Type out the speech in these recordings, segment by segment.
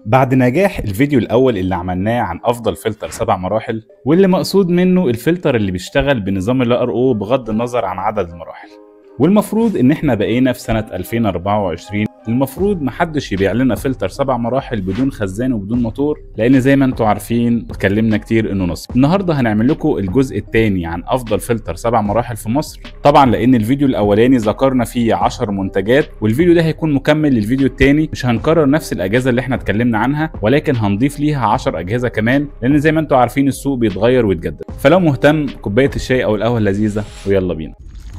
بعد نجاح الفيديو الاول اللي عملناه عن افضل فلتر سبع مراحل واللي مقصود منه الفلتر اللي بيشتغل بنظام ال ار بغض النظر عن عدد المراحل والمفروض ان احنا بقينا في سنة 2024 المفروض محدش يبيع لنا فلتر سبع مراحل بدون خزان وبدون موتور لان زي ما انتم عارفين اتكلمنا كتير انه نصب النهارده هنعمل لكم الجزء الثاني عن افضل فلتر سبع مراحل في مصر طبعا لان الفيديو الاولاني ذكرنا فيه 10 منتجات والفيديو ده هيكون مكمل للفيديو الثاني مش هنكرر نفس الاجهزه اللي احنا اتكلمنا عنها ولكن هنضيف ليها 10 اجهزه كمان لان زي ما انتم عارفين السوق بيتغير ويتجدد فلو مهتم كوبايه الشاي او القهوه اللذيذه ويلا بينا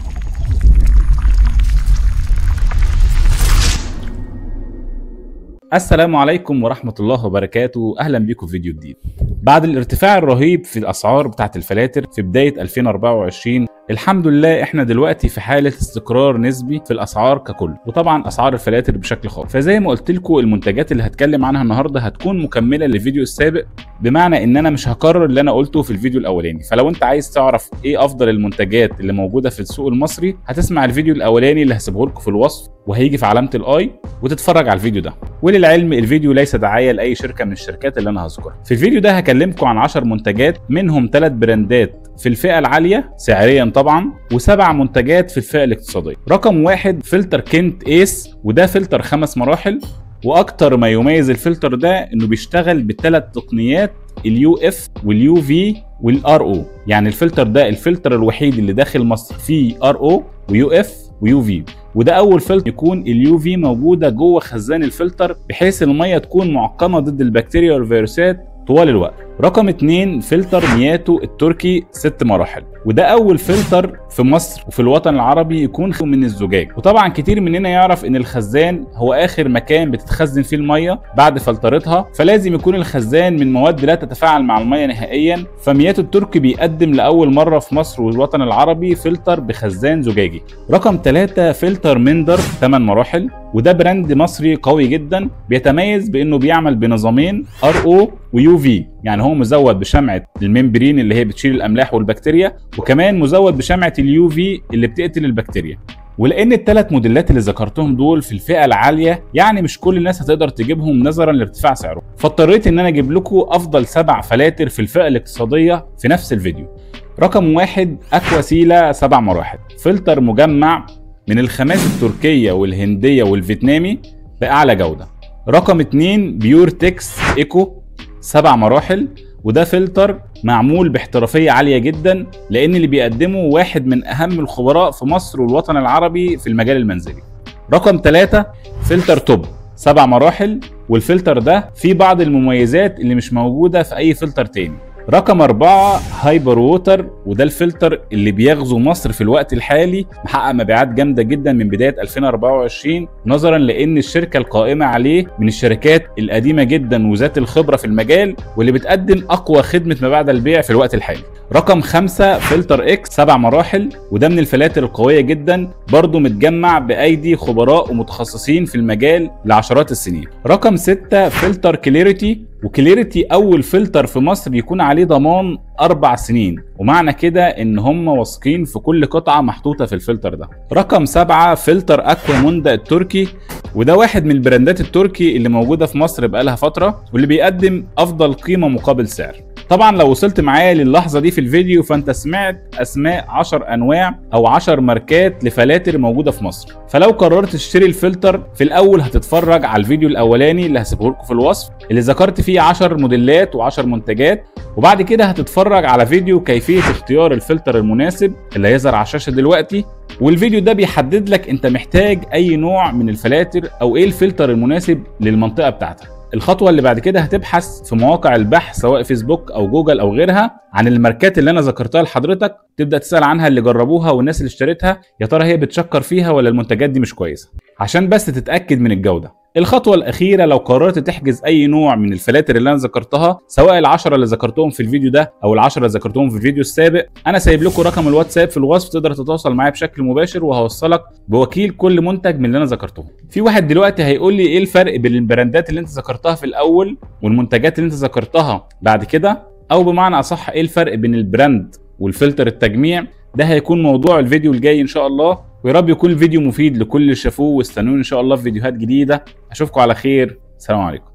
السلام عليكم ورحمة الله وبركاته أهلا بكم في فيديو جديد بعد الارتفاع الرهيب في الأسعار بتاعة الفلاتر في بداية 2024 الحمد لله احنا دلوقتي في حالة استقرار نسبي في الأسعار ككل وطبعا أسعار الفلاتر بشكل خاص فزي ما قلت لكم المنتجات اللي هتكلم عنها النهاردة هتكون مكملة للفيديو السابق بمعنى ان انا مش هكرر اللي انا قلته في الفيديو الاولاني فلو انت عايز تعرف ايه افضل المنتجات اللي موجوده في السوق المصري هتسمع الفيديو الاولاني اللي هسيبه لكم في الوصف وهيجي في علامه الاي وتتفرج على الفيديو ده وللعلم الفيديو ليس دعايه لاي شركه من الشركات اللي انا هذكرها في الفيديو ده هكلمكم عن 10 منتجات منهم 3 براندات في الفئه العاليه سعريا طبعا وسبع منتجات في الفئه الاقتصاديه رقم واحد فلتر كنت ايس وده فلتر خمس مراحل واكتر ما يميز الفلتر ده انه بيشتغل بثلاث تقنيات اليو اف واليو في والار او يعني الفلتر ده الفلتر الوحيد اللي داخل مصر فيه ار او ويو اف ويو في وده اول فلتر يكون اليو في موجوده جوه خزان الفلتر بحيث الميه تكون معقمه ضد البكتيريا والفيروسات طوال الوقت رقم اتنين فلتر مياتو التركي ست مراحل وده اول فلتر في مصر وفي الوطن العربي يكون من الزجاج وطبعا كتير مننا يعرف ان الخزان هو اخر مكان بتتخزن فيه الميه بعد فلترتها فلازم يكون الخزان من مواد لا تتفاعل مع الميه نهائيا فمياتو التركي بيقدم لاول مره في مصر والوطن العربي فلتر بخزان زجاجي رقم ثلاثة فلتر مندر 8 مراحل وده براند مصري قوي جدا بيتميز بانه بيعمل بنظامين ار او ويو في يعني هو مزود بشمعه الممبرين اللي هي بتشيل الاملاح والبكتيريا وكمان مزود بشمعه اليو في اللي بتقتل البكتيريا ولان الثلاث موديلات اللي ذكرتهم دول في الفئه العاليه يعني مش كل الناس هتقدر تجيبهم نظرا لارتفاع سعرهم فاضطريت ان انا اجيب لكم افضل سبع فلاتر في الفئه الاقتصاديه في نفس الفيديو رقم واحد اكوا سيلا سبع مراحل فلتر مجمع من الخامات التركيه والهنديه والفيتنامي باعلى جوده رقم اتنين بيور تكس ايكو سبع مراحل وده فلتر معمول باحترافية عالية جدا لأن اللي بيقدمه واحد من أهم الخبراء في مصر والوطن العربي في المجال المنزلي رقم ثلاثة فلتر توب سبع مراحل والفلتر ده فيه بعض المميزات اللي مش موجودة في أي فلتر تاني رقم أربعة هايبر ووتر وده الفلتر اللي بيغزو مصر في الوقت الحالي محقق مبيعات جامدة جدا من بداية 2024 نظرا لأن الشركة القائمة عليه من الشركات القديمة جدا وذات الخبرة في المجال واللي بتقدم أقوى خدمة ما بعد البيع في الوقت الحالي رقم خمسة فلتر اكس سبع مراحل وده من الفلاتر القوية جدا برضه متجمع بأيدي خبراء ومتخصصين في المجال لعشرات السنين رقم ستة فلتر كليريتي وكليريتي اول فلتر في مصر يكون عليه ضمان اربع سنين ومعنى كده ان هم واثقين في كل قطعه محطوطه في الفلتر ده رقم سبعة فلتر اكوا موندا التركي وده واحد من البراندات التركي اللي موجوده في مصر بقالها فتره واللي بيقدم افضل قيمه مقابل سعر طبعا لو وصلت معايا للحظه دي في الفيديو فانت سمعت اسماء 10 انواع او 10 ماركات لفلاتر موجوده في مصر فلو قررت تشتري الفلتر في الاول هتتفرج على الفيديو الاولاني اللي هسيبه لكم في الوصف اللي ذكرت فيه 10 موديلات و10 منتجات وبعد كده هتتفرج على فيديو كيفيه اختيار الفلتر المناسب اللي هيظهر على الشاشه دلوقتي والفيديو ده بيحدد لك انت محتاج اي نوع من الفلاتر او ايه الفلتر المناسب للمنطقه بتاعتك الخطوة اللي بعد كده هتبحث في مواقع البحث سواء فيسبوك أو جوجل أو غيرها عن الماركات اللي أنا ذكرتها لحضرتك تبدأ تسأل عنها اللي جربوها والناس اللي اشتريتها يا ترى هي بتشكر فيها ولا المنتجات دي مش كويسة عشان بس تتأكد من الجودة الخطوة الأخيرة لو قررت تحجز أي نوع من الفلاتر اللي أنا ذكرتها سواء العشرة اللي ذكرتهم في الفيديو ده أو العشرة اللي ذكرتهم في الفيديو السابق أنا سايب لكم رقم الواتساب في الوصف تقدر تتواصل معايا بشكل مباشر وهوصلك بوكيل كل منتج من اللي أنا ذكرتهم. في واحد دلوقتي هيقول لي إيه الفرق بين البراندات اللي أنت ذكرتها في الأول والمنتجات اللي أنت ذكرتها بعد كده أو بمعنى أصح إيه الفرق بين البراند والفلتر التجميع ده هيكون موضوع الفيديو الجاي إن شاء الله ويا رب يكون الفيديو مفيد لكل اللي شافوه واستنوني ان شاء الله في فيديوهات جديده اشوفكم على خير سلام عليكم